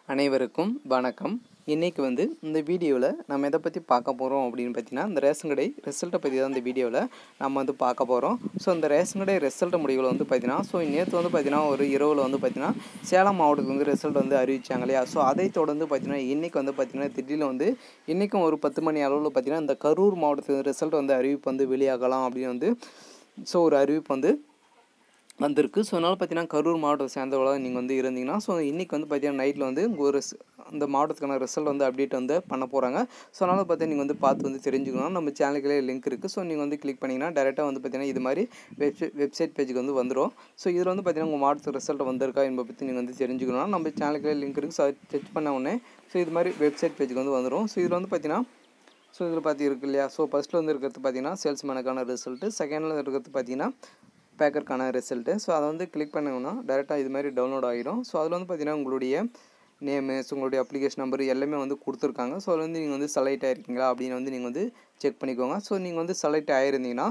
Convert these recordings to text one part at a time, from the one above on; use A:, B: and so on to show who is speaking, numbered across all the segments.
A: அனைவருக்கும் வணக்கம் இன்றைக்கி வந்து இந்த வீடியோவில் நம்ம எதை பற்றி பார்க்க போகிறோம் அப்படின்னு பார்த்தீங்கன்னா இந்த ரேஷன் கடை ரிசல்ட்டை பற்றி தான் இந்த வீடியோவில் நம்ம வந்து பார்க்க போகிறோம் ஸோ இந்த ரேஷன் கடை ரிசல்ட் முடிவுகள் வந்து பார்த்தீங்கன்னா ஸோ நேற்று வந்து பார்த்தீங்கன்னா ஒரு இரவில் வந்து பார்த்தீங்கன்னா சேலம் மாவட்டத்துக்கு வந்து ரிசல்ட் வந்து அறிவிச்சாங்க இல்லையா ஸோ அதை தொடர்ந்து பார்த்தீங்கன்னா இன்றைக்கி வந்து பார்த்தீங்கன்னா திடீர்னு வந்து இன்றைக்கும் ஒரு பத்து மணி அளவில் பார்த்தீங்கன்னா இந்த கரூர் மாவட்டத்துக்கு ரிசல்ட் வந்து அறிவிப்பு வந்து வெளியாகலாம் அப்படின்னு வந்து ஸோ ஒரு அறிவிப்பு வந்து வந்திருக்கு ஸோ அதனால் பார்த்தீங்கன்னா கரூர் மாவட்டத்தை சேர்ந்தவங்களாக நீங்கள் வந்து இருந்தீங்கன்னா ஸோ இன்றைக்கி வந்து பார்த்தீங்கன்னா நைட்டில் வந்து உங்கள் ஒரு ஸ்- அந்த மாவட்டத்துக்கான ரிசல்ட் வந்து அப்டேட் வந்து பண்ண போகிறாங்க ஸோ அதனால் பார்த்தீங்கன்னா நீங்கள் வந்து பார்த்து வந்து தெரிஞ்சுக்கணும் நம்ம சேனலுக்குள்ளே லிங்க் இருக்குது ஸோ நீங்கள் வந்து கிளிக் பண்ணிங்கன்னா டேரெக்டாக வந்து பார்த்தீங்கன்னா இது மாதிரி வெப்சைட் வெப்சைட் பேஜுக்கு வந்து வந்துடும் ஸோ இதில் வந்து பார்த்தீங்கன்னா உங்கள் மாவட்டத்துக்கு ரிசல்ட் வந்திருக்கா என்பதை பற்றி நீங்கள் வந்து தெரிஞ்சுக்கணும் நம்ம சேனலுக்குள்ளே லிங்க் இருக்குது ஸோ செக் பண்ண உடனே ஸோ இது மாதிரி வெப்சைட் பேஜுக்கு வந்து வந்துடும் ஸோ இதில் வந்து பார்த்தீங்கன்னா ஸோ இதில் பார்த்து இருக்கு இல்லையா ஸோ ஃபஸ்ட்டில் வந்து இருக்கிறது பார்த்தீங்கன்னா சேல்ஸ்மேனுக்கான ரிசல்ட்டு செகண்டில் இருக்கிறது பார்த்தீங்கன்னா பேக்கருக்கான ரிசல்ட்டு ஸோ அதை வந்து கிளிக் பண்ணிங்கன்னா டேரெக்டாக இது மாதிரி டவுன்லோட் ஆகிடும் ஸோ அதில் வந்து பார்த்தீங்கன்னா உங்களுடைய நேமு ஸோ உங்களுடைய அப்ளிகேஷன் நம்பர் எல்லாமே வந்து கொடுத்துருக்காங்க ஸோ அதில் வந்து நீங்கள் வந்து செலக்ட் ஆகிருக்கீங்களா அப்படின்னு வந்து நீங்கள் வந்து செக் பண்ணிக்கோங்க ஸோ நீங்கள் வந்து செலக்ட் ஆகிருந்தீங்கன்னா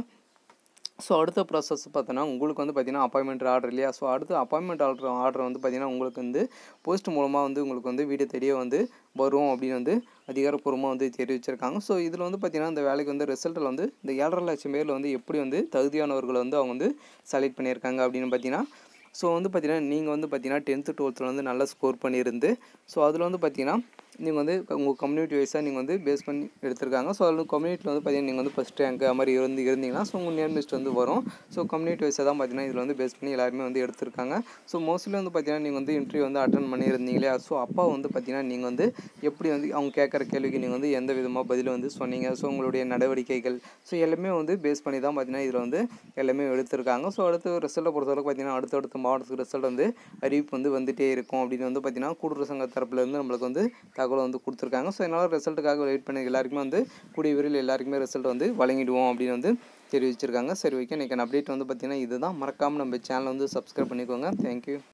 A: ஸோ அடுத்த ப்ராசஸ் பார்த்தோன்னா உங்களுக்கு வந்து பார்த்தீங்கன்னா அப்பாயின்மெண்ட் ஆர்டர் இல்லையா ஸோ அடுத்த அப்பாயின்மெண்ட் ஆர்டர் ஆர்டர் வந்து பார்த்தீங்கன்னா உங்களுக்கு வந்து போஸ்ட் மூலமாக வந்து உங்களுக்கு வந்து வீடு தேடியே வந்து வரும் அப்படின்னு வந்து அதிகாரப்பூர்வமாக வந்து தெரிவிச்சிருக்காங்க ஸோ இதில் வந்து பார்த்தீங்கன்னா இந்த வேலைக்கு வந்து ரிசல்ட்டில் வந்து இந்த ஏழரை லட்சம் பேரில் வந்து எப்படி வந்து தகுதியானவர்களை வந்து அவங்க வந்து செலக்ட் பண்ணியிருக்காங்க அப்படின்னு பார்த்தீங்கன்னா ஸோ வந்து பார்த்தீங்கன்னா நீங்கள் வந்து பார்த்தீங்கன்னா டென்த்து டுவெல்த்தில் வந்து நல்லா ஸ்கோர் பண்ணியிருந்து ஸோ அதில் வந்து பார்த்தீங்கன்னா நீங்கள் வந்து உங்கள் கம்யூனிட்டி வைஸாக நீங்கள் வந்து பேஸ் பண்ணி எடுத்திருக்காங்க ஸோ அதில் கம்யூனிட்டியில் வந்து பார்த்தீங்கன்னா நீங்கள் வந்து ஃபஸ்ட் ரேங்க் அது மாதிரி இருந்து இருந்தீங்கன்னா ஸோ உங்கள் நேம் லிஸ்ட் வந்து வரும் ஸோ கம்யூனிட்டி வைஸாக தான் பார்த்தீங்கன்னா இதில் வந்து பேஸ் பண்ணி எல்லாருமே வந்து எடுத்திருக்காங்க ஸோ மோஸ்ட்லி வந்து பார்த்தீங்கன்னா நீங்கள் வந்து இன்டர்வியூ வந்து அட்டன் பண்ணியிருந்தீங்களே ஸோ அப்பா வந்து பார்த்தீங்கன்னா நீங்கள் வந்து எப்படி வந்து அவங்க கேட்குற கேள்விக்கு நீங்கள் வந்து எந்த விதமாக பதில் வந்து சொன்னீங்க ஸோ உங்களுடைய நடவடிக்கைகள் ஸோ எல்லாமே வந்து பேஸ் பண்ணி தான் பார்த்தீங்கன்னா இதில் வந்து எல்லாமே எடுத்திருக்காங்க ஸோ அடுத்து ரிசல்ட்டை பொறுத்தவரைக்கும் பார்த்தீங்கன்னா அடுத்தடுத்த மாவட்டத்துக்கு ரிசல்ட் வந்து அறிவிப்பு வந்து வந்துட்டே இருக்கும் அப்படின்னு வந்து பார்த்தீங்கன்னா கூட்டுறவு சங்க தரப்புலேருந்து நம்மளுக்கு வந்து தகவல் வந்து கொடுத்துருக்காங்க ஸோ என்னால் ரிசல்ட்டுக்காக வெயிட் பண்ணி எல்லாருக்குமே வந்து கூடிய விரைவில் எல்லாருக்குமே ரிசல்ட் வந்து வழங்கிடுவோம் அப்படின்னு வந்து தெரிவிச்சிருக்காங்க சரி ஓகே இன்றைக்கி அப்டேட் வந்து பார்த்தீங்கன்னா இதுதான் மறக்காமல் நம்ம சேனலை வந்து சப்ஸ்கிரைப் பண்ணிக்கோங்க தேங்க்யூ